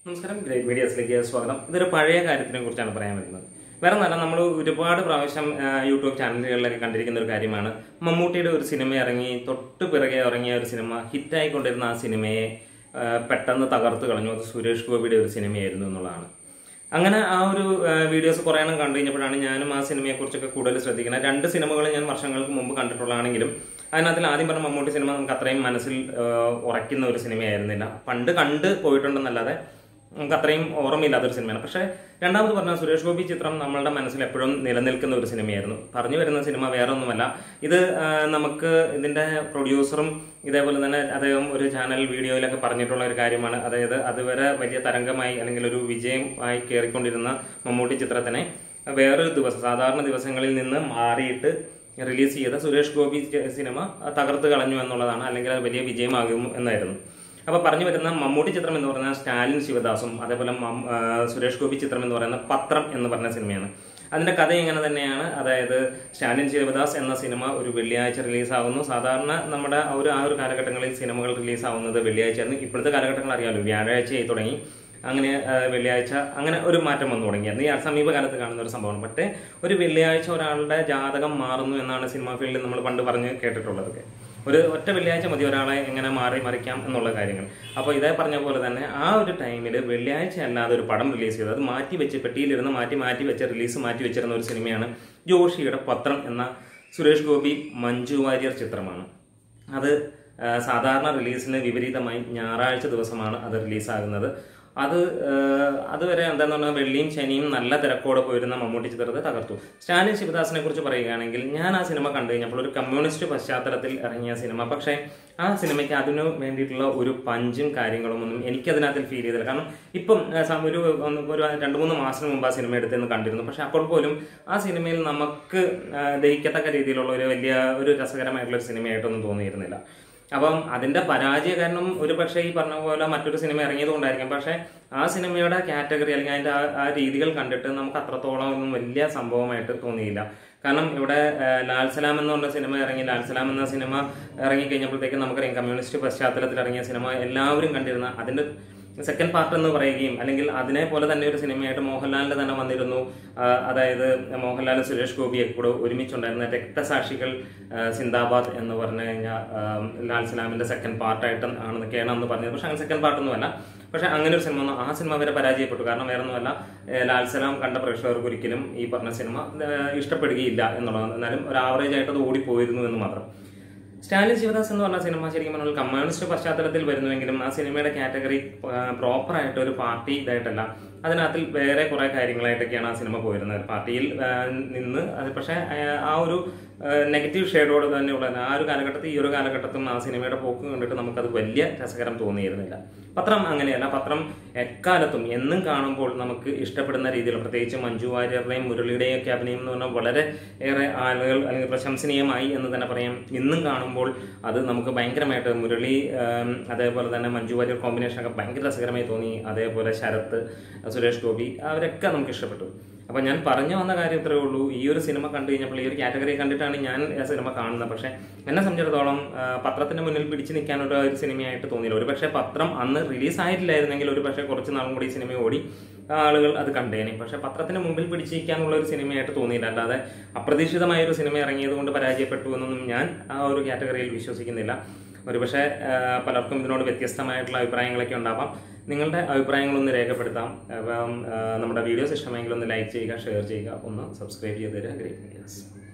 നമസ്കാരം ഗ്രേറ്റ് മീഡിയസിലേക്ക് സ്വാഗതം ഇതൊരു പഴയ കാര്യത്തിനെ കുറിച്ചാണ് പറയാൻ വരുന്നത് വേറെ നല്ല നമ്മൾ ഒരുപാട് പ്രാവശ്യം ആ, യൂട്യൂബ് ചാനലുകളിലൊക്കെ കണ്ടിരിക്കുന്ന ഒരു കാര്യമാണ് മമ്മൂട്ടിയുടെ ഒരു സിനിമ ഇറങ്ങി തൊട്ട് പിറകെ ഇറങ്ങിയ ഒരു സിനിമ ഹിറ്റായിക്കൊണ്ടിരുന്ന ആ സിനിമയെ ആ, പെട്ടെന്ന് തകർത്ത് കളഞ്ഞു അത് സുരേഷ് ഗോപിയുടെ ഒരു സിനിമയായിരുന്നു എന്നുള്ളതാണ് അങ്ങനെ ആ ഒരു വീഡിയോസ് കുറേ എണ്ണം കണ്ടു കഴിഞ്ഞപ്പോഴാണ് ഞാനും ആ സിനിമയെക്കുറിച്ചൊക്കെ കൂടുതൽ ശ്രദ്ധിക്കുന്നത് രണ്ട് സിനിമകൾ ഞാൻ വർഷങ്ങൾക്ക് മുമ്പ് കണ്ടിട്ടുള്ളതാണെങ്കിലും അതിനകത്തിൽ ആദ്യം പറഞ്ഞ മമ്മൂട്ടി സിനിമ നമുക്ക് അത്രയും മനസ്സിൽ ആ, ഉറയ്ക്കുന്ന ഒരു സിനിമയായിരുന്നില്ല പണ്ട് കണ്ട് പോയിട്ടുണ്ടെന്നല്ലാതെ നമുക്ക് അത്രയും ഓർമ്മയില്ലാത്തൊരു സിനിമയാണ് പക്ഷേ രണ്ടാമത് പറഞ്ഞ സുരേഷ് ഗോപി ചിത്രം നമ്മളുടെ മനസ്സിൽ എപ്പോഴും നിലനിൽക്കുന്ന ഒരു സിനിമയായിരുന്നു പറഞ്ഞു വരുന്ന സിനിമ വേറെ ഒന്നുമല്ല ഇത് ആ, നമുക്ക് ഇതിന്റെ പ്രൊഡ്യൂസറും ഇതേപോലെ തന്നെ അദ്ദേഹം ഒരു ചാനൽ വീഡിയോയിലൊക്കെ പറഞ്ഞിട്ടുള്ള ഒരു കാര്യമാണ് അതായത് അതുവരെ വലിയ തരംഗമായി അല്ലെങ്കിൽ ഒരു വിജയമായി കയറിക്കൊണ്ടിരുന്ന മമ്മൂട്ടി ചിത്രത്തിനെ വേറൊരു ദിവസം സാധാരണ ദിവസങ്ങളിൽ നിന്ന് മാറിയിട്ട് റിലീസ് ചെയ്ത സുരേഷ് ഗോപി ചി- സിനിമ തകർത്ത് കളഞ്ഞു എന്നുള്ളതാണ് അല്ലെങ്കിൽ അത് വലിയ വിജയമാകും എന്നായിരുന്നു അപ്പൊ പറഞ്ഞു വരുന്ന മമ്മൂട്ടി ചിത്രം എന്ന് പറയുന്ന സ്റ്റാലിൻ ശിവദാസും അതേപോലെ മം- ആ, സുരേഷ് ഗോപി ചിത്രം എന്ന് പറയുന്ന പത്രം എന്ന് പറഞ്ഞ സിനിമയാണ് അതിന്റെ കഥ ഇങ്ങനെ തന്നെയാണ് അതായത് സ്റ്റാലിൻ ശിവദാസ് എന്ന സിനിമ ഒരു വെള്ളിയാഴ്ച റിലീസാവുന്നു സാധാരണ നമ്മുടെ ആ ഒരു ആ ഒരു കാലഘട്ടങ്ങളിൽ സിനിമകൾ റിലീസാവുന്നത് വെള്ളിയാഴ്ചയായിരുന്നു ഇപ്പോഴത്തെ കാലഘട്ടങ്ങൾ അറിയാമല്ലോ വ്യാഴാഴ്ചയായി തുടങ്ങി അങ്ങനെ ആ, വെള്ളിയാഴ്ച അങ്ങനെ ഒരു മാറ്റം വന്നു തുടങ്ങിയായിരുന്നു ഈ സമീപകാലത്ത് കാണുന്ന ഒരു സംഭവമാണ് പക്ഷേ ഒരു വെള്ളിയാഴ്ച ഒരാളുടെ ജാതകം മാറുന്നു എന്നാണ് സിനിമാ ഫീൽഡിൽ നമ്മൾ പണ്ട് പറഞ്ഞ് കേട്ടിട്ടുള്ളതൊക്കെ ഒരു ഒറ്റ വെള്ളിയാഴ്ച മതി ഒരാളെ എങ്ങനെ മാറി മറിക്കാം എന്നുള്ള കാര്യങ്ങൾ അപ്പോൾ ഇതേ പറഞ്ഞ പോലെ തന്നെ ആ ഒരു ടൈമിൽ വെള്ളിയാഴ്ച അല്ലാതെ ഒരു പടം റിലീസ് ചെയ്തത് അത് മാറ്റി വെച്ച് പെട്ടിയിലിരുന്ന് മാറ്റി മാറ്റി വെച്ച് റിലീസ് മാറ്റി വെച്ചിരുന്ന ഒരു സിനിമയാണ് ജോഷിയുടെ പത്രം എന്ന സുരേഷ് ഗോപി മഞ്ജു വാര്യർ ചിത്രമാണ് അത് ആ, സാധാരണ റിലീസിന് വിപരീതമായി ഞായറാഴ്ച ദിവസമാണ് അത് റിലീസാകുന്നത് അത് ആ, അതുവരെ എന്താന്ന് പറഞ്ഞാൽ വെള്ളിയും ശനിയും നല്ല തിരക്കോടെ പോയിരുന്ന മമ്മൂട്ടി ചിത്രത്തെ തകർത്തു സ്റ്റാലിൻ ശിവദാസിനെ കുറിച്ച് പറയുകയാണെങ്കിൽ ഞാൻ ആ സിനിമ കണ്ടു കഴിഞ്ഞപ്പോൾ ഒരു കമ്മ്യൂണിസ്റ്റ് പശ്ചാത്തലത്തിൽ ഇറങ്ങിയ സിനിമ പക്ഷേ ആ സിനിമയ്ക്ക് അതിനു വേണ്ടിയിട്ടുള്ള ഒരു പഞ്ചും കാര്യങ്ങളും ഒന്നും എനിക്കതിനകത്തിൽ ഫീൽ ചെയ്തില്ല കാരണം ഇപ്പം ആ, സം- ഒരു ഒന്ന് ഒരു രണ്ട് മൂന്ന് മാസം മുമ്പ് ആ സിനിമ എടുത്തെന്ന് കണ്ടിരുന്നു പക്ഷെ അപ്പോൾ പോലും ആ സിനിമയിൽ നമുക്ക് ആ, ദഹിക്കത്തക്ക രീതിയിലുള്ള ഒരു വലിയ ഒരു രസകരമായിട്ടുള്ള ഒരു സിനിമയായിട്ടൊന്നും തോന്നിയിരുന്നില്ല അപ്പം അതിന്റെ പരാജയ കാരണം ഒരു പക്ഷേ ഈ പറഞ്ഞ പോലെ മറ്റൊരു സിനിമ ഇറങ്ങിയത് കൊണ്ടായിരിക്കും പക്ഷേ ആ സിനിമയുടെ കാറ്റഗറി അല്ലെങ്കിൽ അതിന്റെ ആ- ആ രീതികൾ കണ്ടിട്ട് നമുക്ക് അത്രത്തോളം ഒന്നും വലിയ സംഭവമായിട്ട് തോന്നിയില്ല കാരണം ഇവിടെ ആ, ലാൽ സലാം എന്ന് പറഞ്ഞ സിനിമ ഇറങ്ങി ലാൽ സലാം എന്ന സിനിമ ഇറങ്ങി കഴിഞ്ഞപ്പോഴത്തേക്കും നമുക്കറിയാം കമ്മ്യൂണിസ്റ്റ് പശ്ചാത്തലത്തിൽ ഇറങ്ങിയ സിനിമ എല്ലാവരും കണ്ടിരുന്ന അതിന്റെ സെക്കൻഡ് പാർട്ട് എന്ന് പറയുകയും അല്ലെങ്കിൽ അതിനെ പോലെ തന്നെ ഒരു സിനിമയായിട്ട് മോഹൻലാലിന്റെ തന്നെ വന്നിരുന്നു ആ, അതായത് മോഹൻലാലും സുരേഷ് ഗോപിയെ കൂടെ ഒരുമിച്ചുണ്ടായിരുന്ന രക്തസാക്ഷികൾ ആ, സിന്ദാബാദ് എന്ന് പറഞ്ഞു കഴിഞ്ഞാൽ ആ, ലാൽ സലാമിന്റെ സെക്കൻഡ് പാർട്ടായിട്ട് ആണെന്നൊക്കെയാണ് അന്ന് പറഞ്ഞത് പക്ഷെ അങ്ങനെ സെക്കൻഡ് പാർട്ടൊന്നുമല്ല പക്ഷെ അങ്ങനെ ഒരു സിനിമ ഒന്നും ആ സിനിമ വരെ പരാജയപ്പെട്ടു കാരണം വേറെ ഒന്നുമല്ല ഏ, ലാൽ സലാം കണ്ട പ്രേക്ഷകർക്ക് ഒരിക്കലും ഈ പറഞ്ഞ സിനിമ ഏ, ഇഷ്ടപ്പെടുകയില്ല എന്നുള്ളത് എന്നാലും ഒരു ആവറേജ് ആയിട്ട് അത് ഓടിപ്പോയിരുന്നു എന്ന് മാത്രം സ്റ്റാലിൻ ശിവദാസ് എന്ന് പറഞ്ഞ സിനിമ ശരിക്കും പറഞ്ഞാൽ കമ്മ്യൂണിസ്റ്റ് പശ്ചാത്തലത്തിൽ വരുന്നുവെങ്കിലും ആ സിനിമയുടെ കാറ്റഗറി പ്രോപ്പർ ആയിട്ട് ഒരു പാർട്ടി ഇതായിട്ടല്ല അതിനകത്തിൽ വേറെ കുറെ കാര്യങ്ങളായിട്ടൊക്കെയാണ് ആ സിനിമ പോയിരുന്നത് പാർട്ടിയിൽ ആ, നിന്ന് അത് പക്ഷേ ആ, ആ ഒരു നെഗറ്റീവ് ഷെയ്ഡോട് തന്നെയുള്ള ആ ഒരു കാലഘട്ടത്തിൽ ഈ ഒരു കാലഘട്ടത്തും ആ സിനിമയുടെ പോക്ക് കണ്ടിട്ട് നമുക്കത് വലിയ രസകരം തോന്നിയിരുന്നില്ല പത്രം അങ്ങനെയല്ല പത്രം എക്കാലത്തും എന്നും കാണുമ്പോൾ നമുക്ക് ഇഷ്ടപ്പെടുന്ന രീതിയിൽ പ്രത്യേകിച്ച് മഞ്ജു വാര്യരുടെയും മുരളിയുടെയും ഒക്കെ അഭിനയം എന്ന് പറഞ്ഞാൽ വളരെ ഏറെ ആളുകൾ അല്ലെങ്കിൽ പ്രശംസനീയമായി എന്ന് തന്നെ പറയാം ഇന്നും കാണുമ്പോൾ അത് നമുക്ക് ഭയങ്കരമായിട്ട് മുരളി ആം, അതേപോലെ തന്നെ മഞ്ജു വാര്യർ കോമ്പിനേഷൻ ഒക്കെ ഭയങ്കര രസകരമായി തോന്നി അതേപോലെ ശരത്ത് സുരേഷ് ഗോപി അവരൊക്കെ നമുക്ക് ഇഷ്ടപ്പെട്ടു അപ്പൊ ഞാൻ പറഞ്ഞു വന്ന കാര്യം ഇത്രയേ ഉള്ളൂ ഈ ഒരു സിനിമ കണ്ടു കഴിഞ്ഞപ്പോൾ ഈ ഒരു കാറ്റഗറി കണ്ടിട്ടാണ് ഞാൻ ആ സിനിമ കാണുന്നത് പക്ഷെ എന്നെ സംബന്ധിച്ചിടത്തോളം ആ, പത്രത്തിന്റെ മുന്നിൽ പിടിച്ചു നിൽക്കാനുള്ള ഒരു സിനിമയായിട്ട് തോന്നിയില്ല ഒരു പക്ഷേ പത്രം അന്ന് റിലീസ് ആയിട്ടില്ലായിരുന്നെങ്കിൽ ഒരു പക്ഷേ കുറച്ച് നാളും കൂടി ഈ സിനിമ ഓടി ആളുകൾ അത് കണ്ടേനെ പക്ഷെ പത്രത്തിന് മുമ്പിൽ പിടിച്ചിരിക്കാനുള്ള ഒരു സിനിമയായിട്ട് തോന്നിയില്ല അല്ലാതെ അപ്രതീക്ഷിതമായ ഒരു സിനിമ ഇറങ്ങിയത് കൊണ്ട് പരാജയപ്പെട്ടു എന്നൊന്നും ഞാൻ ആ ഒരു കാറ്റഗറിയിൽ വിശ്വസിക്കുന്നില്ല ഒരുപക്ഷെ ആ, പലർക്കും ഇതിനോട് വ്യത്യസ്തമായിട്ടുള്ള അഭിപ്രായങ്ങളൊക്കെ ഉണ്ടാവാം നിങ്ങളുടെ അഭിപ്രായങ്ങളൊന്ന് രേഖപ്പെടുത്താം അപ്പം ആ, നമ്മുടെ വീഡിയോസ് ഇഷ്ടമെങ്കിൽ ഒന്ന് ലൈക്ക് ചെയ്യുക ഷെയർ ചെയ്യുക ഒന്ന് സബ്സ്ക്രൈബ് ചെയ്ത് തരിക ഗ്രേറ്റ് മീഡിയാസ്